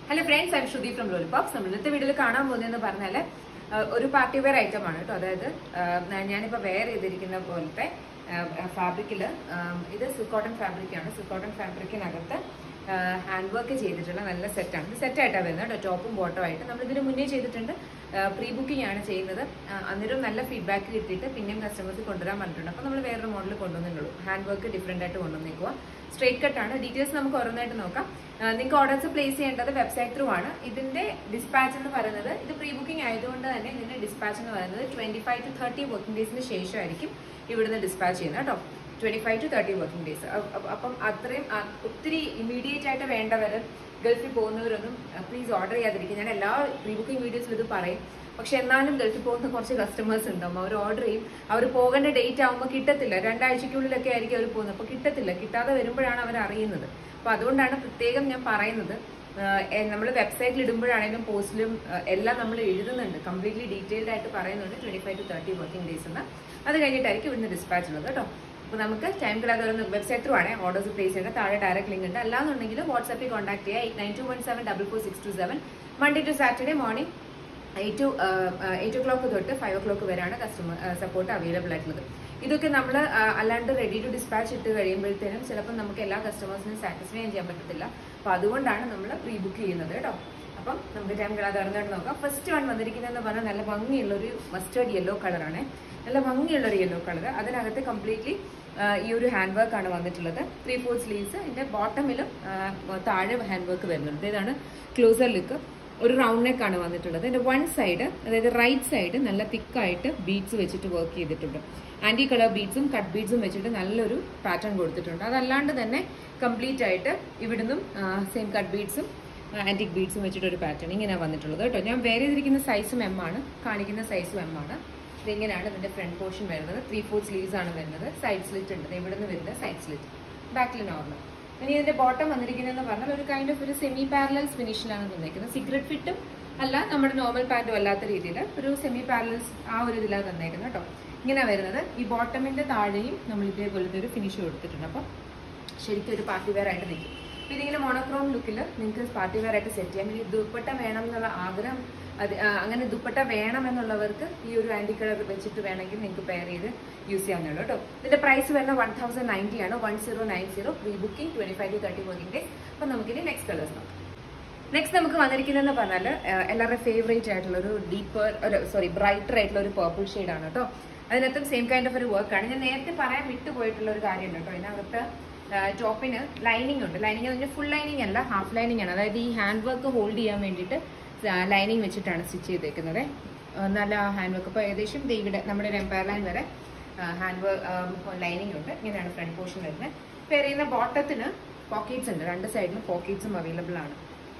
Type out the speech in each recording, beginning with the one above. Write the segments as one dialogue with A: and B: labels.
A: hello friends I Shruti from lollipops നമ്മൾ ഇന്നത്തെ വീഡിയോയിൽ കാണാൻ പോകുന്നതെന്ന് പറഞ്ഞാൽ ഒരു പാർട്ടി വെയർ ഐറ്റം ആണ് കേട്ടോ അതായത് ആ, ഞാനിപ്പോൾ വെയർ ചെയ്തിരിക്കുന്ന പോലത്തെ ഫാബ്രിക്കിൽ ഇത് സിൽക്ക് കോട്ടൺ ഫാബ്രിക്കാണ് സിൽക്ക് കോട്ടൺ ഫാബ്രിക്കിനകത്ത് ഹാൻഡ് വർക്ക് ചെയ്തിട്ടുള്ള നല്ല സെറ്റാണ് ഇത് സെറ്റായിട്ടാണ് വരുന്നത് കേട്ടോ ടോപ്പും ബോട്ടം ആയിട്ട് നമ്മൾ ഇതിന് മുന്നേ ചെയ്തിട്ടുണ്ട് പ്രീ ബുക്കിംഗ് ആണ് ചെയ്യുന്നത് ആ, അന്നേരം നല്ല ഫീഡ്ബാക്ക് കിട്ടിയിട്ട് പിന്നെയും കസ്റ്റമേഴ്സ് കൊണ്ടുവരാൻ പറഞ്ഞിട്ടുണ്ട് അപ്പോൾ നമ്മൾ വേറൊരു മോഡൽ കൊണ്ടുവന്നിട്ടുള്ളൂ ഹാൻഡ് വർക്ക് ഡിഫറെൻ്റ് ആയിട്ട് കൊണ്ടുവന്നേക്കുക സ്ട്രേറ്റ് കട്ടാണ് ഡീറ്റെയിൽസ് നമുക്ക് ഓരോന്നായിട്ട് നോക്കാം നിങ്ങൾക്ക് ഓർഡേഴ്സ് പ്ലേസ് ചെയ്യേണ്ടത് വെബ്സൈറ്റ് ത്രൂ ആണ് ഇതിന്റെ ഡിസ്പാച്ച് എന്ന് പറയുന്നത് ഇത് പ്രീ ബുക്കിംഗ് ആയതുകൊണ്ട് തന്നെ ഇതിന്റെ ഡിസ്പാച്ച് എന്ന് പറയുന്നത് twenty five to thirty working ഡേയ്സിന് ശേഷമായിരിക്കും ഇവിടുന്ന് ഡിസ്പാച്ച് ചെയ്യുന്നത് കേട്ടോ twenty five to thirty working days അപ്പം അത്രയും ആ, ഒത്തിരി ഇമ്മീഡിയറ്റ് ആയിട്ട് വേണ്ടവർ ഗൾഫിൽ പോകുന്നവരൊന്നും പ്ലീസ് ഓർഡർ ചെയ്യാതിരിക്കും ഞാൻ എല്ലാ പ്രീ ബുക്കിംഗ് വീഡിയോസിലും ഇത് പറയും പക്ഷെ എന്നാലും ഗൾഫിൽ പോകുന്ന കുറച്ച് കസ്റ്റമേഴ്സ് ഉണ്ടാവും അവർ ഓർഡർ ചെയ്യും അവർ പോകേണ്ട ഡേറ്റ് ആകുമ്പോൾ കിട്ടത്തില്ല രണ്ടാഴ്ചയ്ക്കുള്ളിലൊക്കെ ആയിരിക്കും അവർ പോകുന്നത് അപ്പോൾ കിട്ടത്തില്ല കിട്ടാതെ വരുമ്പോഴാണ് അവർ അറിയുന്നത് അപ്പോൾ അതുകൊണ്ടാണ് പ്രത്യേകം ഞാൻ പറയുന്നത് നമ്മൾ വെബ്സൈറ്റിൽ ഇടുമ്പോഴാണെങ്കിലും പോസ്റ്റിലും എല്ലാം നമ്മൾ എഴുതുന്നുണ്ട് കംപ്ലീറ്റ്ലി ഡീറ്റെയിൽഡ് ആയിട്ട് പറയുന്നുണ്ട് twenty five to thirty working days എന്ന് അത് കഴിഞ്ഞിട്ടായിരിക്കും ഇവിടുന്ന് ഡിസ്പാച്ച് ഉള്ളത് കേട്ടോ അപ്പോൾ നമുക്ക് ടൈം കിടാതെ വരുന്ന വെബ്സൈറ്റ് ത്രൂ ആണ് ഓർഡേഴ്സ് പ്ലേസ് ചെയ്യേണ്ടത് താഴെ ഡയറക്റ്റ് ലിങ്ക് ഉണ്ട് അല്ലാന്നുണ്ടെങ്കിൽ വാട്സാപ്പിൽ കോൺടാക്ട് ചെയ്യുക eight nine two one seven double four six two seven Monday to Saturday morning eight to eight o'clock തൊട്ട് ഫൈവ് ഒ ക്ലോക്ക് വരെയാണ് കസ്റ്റമർ സപ്പോർട്ട് അവൈലബിൾ ആയിട്ടുള്ളത് ഇതൊക്കെ നമ്മൾ അല്ലാണ്ട് റെഡി ടു ഡിസ്പാച്ച് ഇട്ട് കഴിയുമ്പോഴത്തേനും ചിലപ്പോൾ നമുക്ക് എല്ലാ കസ്റ്റമേഴ്സിനും സാറ്റിസ്ഫൈ ചെയ്യാൻ പറ്റത്തില്ല അപ്പോൾ അതുകൊണ്ടാണ് നമ്മൾ പ്രീ ബുക്ക് ചെയ്യുന്നത് കേട്ടോ അപ്പം നമുക്ക് ടൈം കിടാതെ ഇറങ്ങിയിട്ട് നോക്കാം ഫസ്റ്റ് വൺ വന്നിരിക്കുന്നതെന്ന് പറഞ്ഞാൽ നല്ല ഭംഗിയുള്ള ഒരു മസ്റ്റേർഡ് യെല്ലോ കളറാണ് നല്ല ഭംഗിയുള്ള ഒരു യെല്ലോ കളർ അതിനകത്ത് കംപ്ലീറ്റ്ലി ഈ ഒരു ഹാൻഡ് വർക്ക് ആണ് വന്നിട്ടുള്ളത് ത്രീ ഫോർ സ്ലീവ്സ് ഇതിന്റെ ബോട്ടമിലും താഴെ ഹാൻഡ് വർക്ക് വരുന്നുണ്ട് ഇതാണ് ക്ലോസർ ലുക്ക് ഒരു റൗണ്ട് നെക്ക് ആണ് വന്നിട്ടുള്ളത് ഇതിന്റെ വൺ സൈഡ് അതായത് റൈറ്റ് സൈഡ് നല്ല തിക്കായിട്ട് ബീഡ്സ് വെച്ചിട്ട് വർക്ക് ചെയ്തിട്ടുണ്ട് ആന്റി കളർ ബീഡ്സും കട്ട് ബീഡ്സും വെച്ചിട്ട് നല്ലൊരു പാറ്റേൺ കൊടുത്തിട്ടുണ്ട് അതല്ലാണ്ട് തന്നെ കംപ്ലീറ്റ് ആയിട്ട് ഇവിടുന്നും സെയിം കട്ട് ബീഡ്സും ആന്റിക് ബീഡ്സും വെച്ചിട്ട് ഒരു പാറ്റേൺ ഇങ്ങനെ വന്നിട്ടുള്ളത് കേട്ടോ ഞാൻ വേറെ ചെയ്തിരിക്കുന്ന സൈസും എം ആണ് കാണിക്കുന്ന സൈസും എം ആണ് ഇതിങ്ങനെയാണ് ഇതിന്റെ ഫ്രണ്ട് പോർഷൻ വരുന്നത് ത്രീ ഫോർ സ്ലീവ്സ് ആണ് വരുന്നത് സൈഡ് സ്ലിറ്റ് ഉണ്ട് ഇവിടെ നിന്ന് വരുന്നത് സൈഡ് സ്ലിറ്റ് ബാക്കിൽ നോർമൽ ഇനി ഇതിന്റെ ബോട്ടം വന്നിരിക്കുന്നതെന്ന് പറഞ്ഞാൽ ഒരു കൈൻഡ് ഓഫ് ഒരു സെമി പാരലൽസ് ഫിനിഷിലാണ് തന്നേക്കുന്നത് സിഗരറ്റ് ഫിറ്റും അല്ല നമ്മുടെ നോർമൽ പാൻറ്റും അല്ലാത്ത രീതിയിൽ ഒരു സെമി പാരലൽസ് ആ ഒരു ഇതിലാണ് തന്നേക്കുന്നത് കേട്ടോ ഇങ്ങനെ വരുന്നത് ഈ ബോട്ടമിന്റെ താഴെയും നമ്മൾ ഇതേപോലത്തെ ഒരു ഫിനിഷ് കൊടുത്തിട്ടുണ്ട് അപ്പം ശരിക്കും ഒരു പാർട്ടി വെയർ ആയിട്ട് നിൽക്കും അപ്പൊ ഇതിങ്ങനെ മോണോക്രോം ലുക്കിൽ നിങ്ങൾക്ക് പാർട്ടി വെയർ ആയിട്ട് സെറ്റ് ചെയ്യാം ഇനി ദുപ്പട്ട വേണം എന്നുള്ള ആഗ്രഹം അത് ആ, അങ്ങനെ ദുപ്പട്ട വേണം എന്നുള്ളവർക്ക് ഈ ഒരു ആന്റി കളർ വെച്ചിട്ട് വേണമെങ്കിൽ നിങ്ങൾക്ക് പെയർ ചെയ്ത് യൂസ് ചെയ്യാവുന്നേ കേട്ടോ ഇതിന്റെ പ്രൈസ് വരുന്നത് വൺ തൗസൻഡ് നയൻറ്റി ആണ് one zero nine zero pre booking twenty five to thirty working days അപ്പൊ നമുക്കിനി നെക്സ്റ്റ് കളേഴ്സ് നോക്കാം നെക്സ്റ്റ് നമുക്ക് വന്നിരിക്കുന്നതെന്ന് പറഞ്ഞാൽ എല്ലാവരുടെ ഫേവറേറ്റ് ആയിട്ടുള്ള ഒരു ഡീപ്പർ ഒരു സോറി ബ്രൈറ്റർ ആയിട്ടുള്ള ഒരു പേർപ്പിൾ ഷെയ്ഡ് ആണ് കേട്ടോ അതിനകത്തും സെയിം കൈൻഡ് ഓഫ് ഒരു വർക്കാണ് ഞാൻ നേരത്തെ പറയാൻ വിട്ടുപോയിട്ടുള്ള ഒരു കാര്യം കേട്ടോ ഇതിനകത്ത് ടോപ്പിന് ലൈനിങ് ഉണ്ട് ലൈനിങ് എന്ന് പറഞ്ഞാൽ ഫുൾ ലൈനിങ് അല്ല ഹാഫ് ലൈനിങ് ആണ് അതായത് ഈ ഹാൻഡ് വർക്ക് ഹോൾഡ് ചെയ്യാൻ വേണ്ടിയിട്ട് ലൈനിങ് വെച്ചിട്ടാണ് സ്റ്റിച്ച് ചെയ്തേക്കുന്നത് ആ, നല്ല ഹാൻഡ് വർക്ക് അപ്പോൾ ഏകദേശം ദേ ഇവിടെ നമ്മുടെ ഒരു എംപയർ ലൈൻ വരെ ഹാൻഡ് വർക്ക് ലൈനിങ് ഉണ്ട് ഇങ്ങനെയാണ് ഫ്രണ്ട് പോർഷൻ വരുന്നത് ഇപ്പോൾ എറിയുന്ന ബോട്ടത്തിന് പോക്കറ്റ്സ് ഉണ്ട് രണ്ട് സൈഡിലും പോക്കറ്റ്സും അവൈലബിൾ ആണ്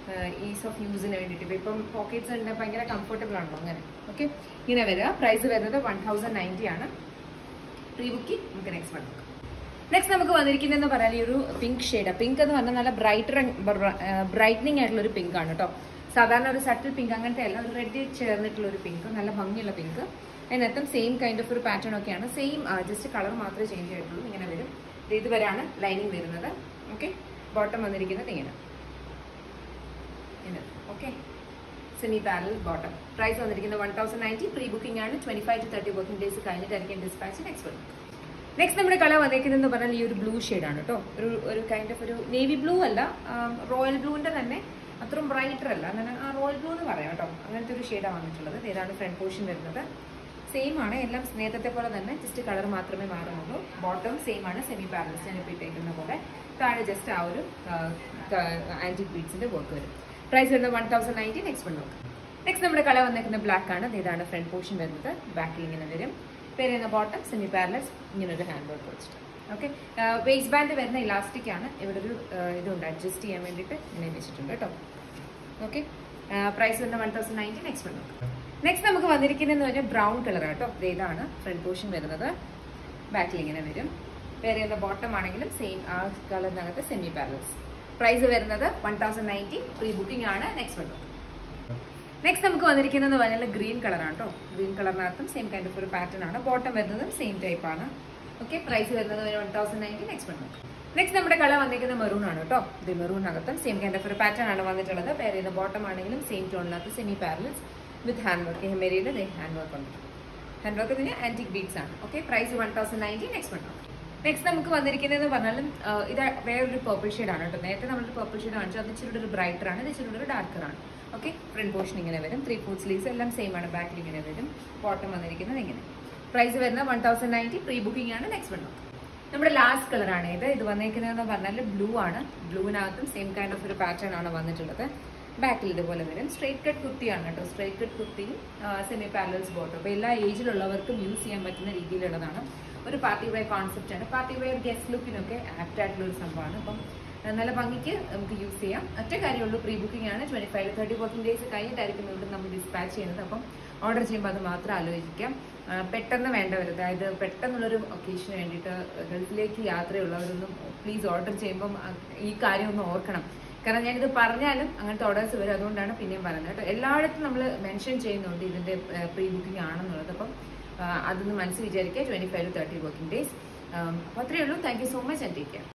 A: ഈസ് ഓഫ് യൂസിന് വേണ്ടിയിട്ട് ഇപ്പം ഇപ്പം പോക്കറ്റ്സ് ഉണ്ട് ഭയങ്കര കംഫർട്ടബിൾ ആണല്ലോ അങ്ങനെ ഓക്കെ ഇങ്ങനെ വരിക പ്രൈസ് വരുന്നത് വൺ തൗസൻഡ് നയൻറ്റി ആണ് പ്രീ ബുക്കിംഗ് നമുക്ക് നെക്സ്റ്റ് വൺ നോക്കാം നെക്സ്റ്റ് നമുക്ക് വന്നിരിക്കുന്നതെന്ന് പറയാൻ ഈ ഒരു പിങ്ക് ഷെയ്ഡ് പിങ്ക് എന്ന് പറഞ്ഞാൽ നല്ല ബ്രൈറ്റർ ബ്രൈറ്റനിങ് ആയിട്ടുള്ള ഒരു പിങ്ക് ആണ് കേട്ടോ സാധാരണ ഒരു സട്ടിൽ പിങ്ക് അങ്ങനത്തെ അല്ല ഒരു റെഡ് ചേർന്നിട്ടുള്ള ഒരു പിങ്ക് നല്ല ഭംഗിയുള്ള പിങ്ക് അതിനകത്തും സെയിം കൈൻഡ് ഓഫ് ഒരു പാറ്റേൺ ഒക്കെയാണ് സെയിം ജസ്റ്റ് കളർ മാത്രമേ ചേഞ്ച് ആയിട്ടുള്ളൂ ഇങ്ങനെ വരും ഇത് ഇതുവരെയാണ് ലൈനിങ് വരുന്നത് ഓക്കെ ബോട്ടം വന്നിരിക്കുന്നത് ഇങ്ങനെ ഇങ്ങനെ okay semi parallel bottom price വന്നിരിക്കുന്നത് one thousand ninety pre booking ആണ് twenty five to thirty working days കഴിഞ്ഞിട്ടായിരിക്കും ഡിസ്പാച്ച് നെക്സ്റ്റ് വരും നെക്സ്റ്റ് നമ്മുടെ കളർ വന്നേക്കുന്നതെന്ന് പറഞ്ഞാൽ ഈ ഒരു ബ്ലൂ ആണ് കേട്ടോ ഒരു ഒരു കൈൻഡ് ഓഫ് ഒരു നേവി ബ്ലൂ അല്ല റോയൽ ബ്ലൂവിന്റെ തന്നെ അത്രയും ബ്രൈറ്റർ അല്ല അങ്ങനെ ആ റോയൽ ബ്ലൂ എന്ന് പറയാം കേട്ടോ അങ്ങനത്തെ ഒരു ഷെയ്ഡാണ് വന്നിട്ടുള്ളത് ഇതാണ് ഫ്രണ്ട് പോർഷൻ വരുന്നത് സെയിം ആണ് എല്ലാം നേരത്തെ പോലെ തന്നെ ജസ്റ്റ് കളർ മാത്രമേ മാറുന്നുള്ളൂ ബോട്ടം സെയിം ആണ് സെമി പാരലസ് ഞാൻ ഇപ്പോൾ ഇട്ടേക്കുന്ന പോലെ താഴെ ജസ്റ്റ് ആ ഒരു ആന്റിക് ബീഡ്സിന്റെ വർക്ക് വരും പ്രൈസ് വരുന്നത് one thousand ninety next one നോക്കാം നെക്സ്റ്റ് നമ്മുടെ കളർ വന്നേക്കുന്ന ബ്ലാക്ക് ആണ് ഇതാണ് ഫ്രണ്ട് പോർഷൻ വരുന്നത് ബാക്കിൽ ഇങ്ങനെ വരും പേരുന്ന ബോട്ടം സെമി പാരലസ് ഇങ്ങനെ ഒരു ഹാൻഡ് വർക്ക് വെച്ചിട്ട് ഓക്കെ വേസ്റ്റ് ബാൻഡ് വരുന്ന ഇലാസ്റ്റിക് ആണ് ഇവിടെ ഒരു ആ, ഇതുണ്ട് അഡ്ജസ്റ്റ് ചെയ്യാൻ വേണ്ടിയിട്ട് ഇങ്ങനെ വെച്ചിട്ടുണ്ട് കേട്ടോ ഓക്കെ പ്രൈസ് വരുന്ന one thousand ninety next one നോക്കാം നെക്സ്റ്റ് നമുക്ക് വന്നിരിക്കുന്നതെന്ന് പറഞ്ഞാൽ ബ്രൗൺ കളർ കേട്ടോ ദേ ഇതാണ് ഫ്രണ്ട് പോർഷൻ വരുന്നത് ബാക്കിൽ ഇങ്ങനെ വരും വേറെ ബോട്ടം ആണെങ്കിലും സെയിം ആ കളറിനകത്ത് സെമി പാരലസ് പ്രൈസ് വരുന്നത് one thousand ninety pre booking ആണ് നെക്സ്റ്റ് വൺ നെക്സ്റ്റ് നമുക്ക് വന്നിരിക്കുന്നത് പറഞ്ഞാൽ ഗ്രീൻ കളറാണ് കേട്ടോ ഗ്രീൻ കളറിനകത്തും സെയിം കൈൻഡ് ഓഫ് ഒരു പാറ്റേൺ ആണ് ബോട്ടം വരുന്നതും സെയിം ടൈപ്പ് ആണ് ഓക്കെ പ്രൈസ് വരുന്നത് one thousand ninety next one next നമ്മുടെ കളർ വന്നിരിക്കുന്ന മെറൂൺ ആണ് കേട്ടോ ഇത് മെറൂണിനകത്തും സെയിം കൈൻഡ് ഓഫ് ഒരു പാറ്റേൺ ആണ് വന്നിട്ടുള്ളത് പേര് ചെയ്ത ബോട്ടം ആണെങ്കിലും സെയിം ടോണിനകത്ത് സെമി പാരലൽസ് വിത്ത് ഹാൻഡ് വർക്ക് ഹെമേരിയുടെ ഹാൻഡ് വർക്ക് ഉണ്ട് ഹാൻഡ് വർക്ക് പിന്നെ ആന്റിക് ബീഡ്സ് ആണ് okay price one thousand ninety next one next നമുക്ക് വന്നിരിക്കുന്നതെന്ന് പറഞ്ഞാലും ആ, ഇത് വേറൊരു പർപ്പിൾ ഷെയ്ഡ് ആണ് കേട്ടോ നേരത്തെ നമ്മളൊരു പർപ്പിൾ ഷെയ്ഡ് കാണിച്ചു അത് ഇച്ചിരി ഒരു ബ്രൈറ്റർ ആണ് ഇത് ഇച്ചിരി ഒരു ഡാർക്കർ ആണ് ഓക്കെ ഫ്രണ്ട് പോർഷൻ ഇങ്ങനെ വരും ത്രീ ഫോർ സ്ലീവ്സ് എല്ലാം സെയിം ആണ് ബാക്കിൽ ഇങ്ങനെ വരും ബോട്ടം വന്നിരിക്കുന്നത് ഇങ്ങനെ പ്രൈസ് വരുന്നത് one thousand ninety pre booking ആണ് നെക്സ്റ്റ് വൺ നമ്മുടെ ലാസ്റ്റ് കളർ ആണ് ഇത് ഇത് വന്നേക്കുന്നതെന്ന് പറഞ്ഞാൽ ബ്ലൂ ആണ് ബ്ലൂവിനകത്തും സെയിം കൈൻഡ് ഓഫ് ഒരു പാറ്റേൺ ആണ് വന്നിട്ടുള്ളത് ബാക്കിൽ ഇതുപോലെ വരും സ്ട്രേറ്റ് കട്ട് കുർത്തിയാണ് കേട്ടോ സ്ട്രേറ്റ് കട്ട് കുർത്തിയും സെമി പാരലൽസ് ബോട്ടും അപ്പോൾ എല്ലാ ഏജിലുള്ളവർക്കും യൂസ് ചെയ്യാൻ പറ്റുന്ന രീതിയിലുള്ളതാണ് ഒരു പാർട്ടി വെയർ കോൺസെപ്റ്റ് ആണ് പാർട്ടി വെയർ ഗസ്റ്റ് ലുക്കിനൊക്കെ ആപ്റ്റ് ആയിട്ടുള്ള ഒരു സംഭവമാണ് അപ്പം ആ, നല്ല ഭംഗിക്ക് നമുക്ക് യൂസ് ചെയ്യാം ഒറ്റ കാര്യമുള്ളൂ പ്രീ ബുക്കിംഗ് ആണ് twenty five thirty working days കഴിഞ്ഞിട്ടായിരിക്കും ഇവിടെ നമ്മൾ ഡിസ്പാച്ച് ചെയ്യുന്നത് അപ്പം ഓർഡർ ചെയ്യുമ്പോൾ അത് മാത്രം ആലോചിക്കാം ആ, പെട്ടെന്ന് വേണ്ടവർ അതായത് പെട്ടെന്നുള്ളൊരു ഒക്കേഷന് വേണ്ടിയിട്ട് ഗൾഫിലേക്ക് യാത്രയുള്ളവരൊന്നും പ്ലീസ് ഓർഡർ ചെയ്യുമ്പം ആ, ഈ കാര്യം ഒന്ന് ഓർക്കണം കാരണം ഞാനിത് പറഞ്ഞാലും അങ്ങനത്തെ ഓർഡേഴ്സ് വരും അതുകൊണ്ടാണ് പിന്നെയും പറയുന്നത് കേട്ടോ എല്ലായിടത്തും നമ്മൾ മെൻഷൻ ചെയ്യുന്നുണ്ട് ഇതിന്റെ പ്രീ ബുക്കിംഗ് ആണെന്നുള്ളത് അപ്പം ആ, അതൊന്ന് മനസ്സിൽ വിചാരിക്കുക twenty five to thirty working days അപ്പോൾ അത്രയേ ഉള്ളൂ thank you so much and take care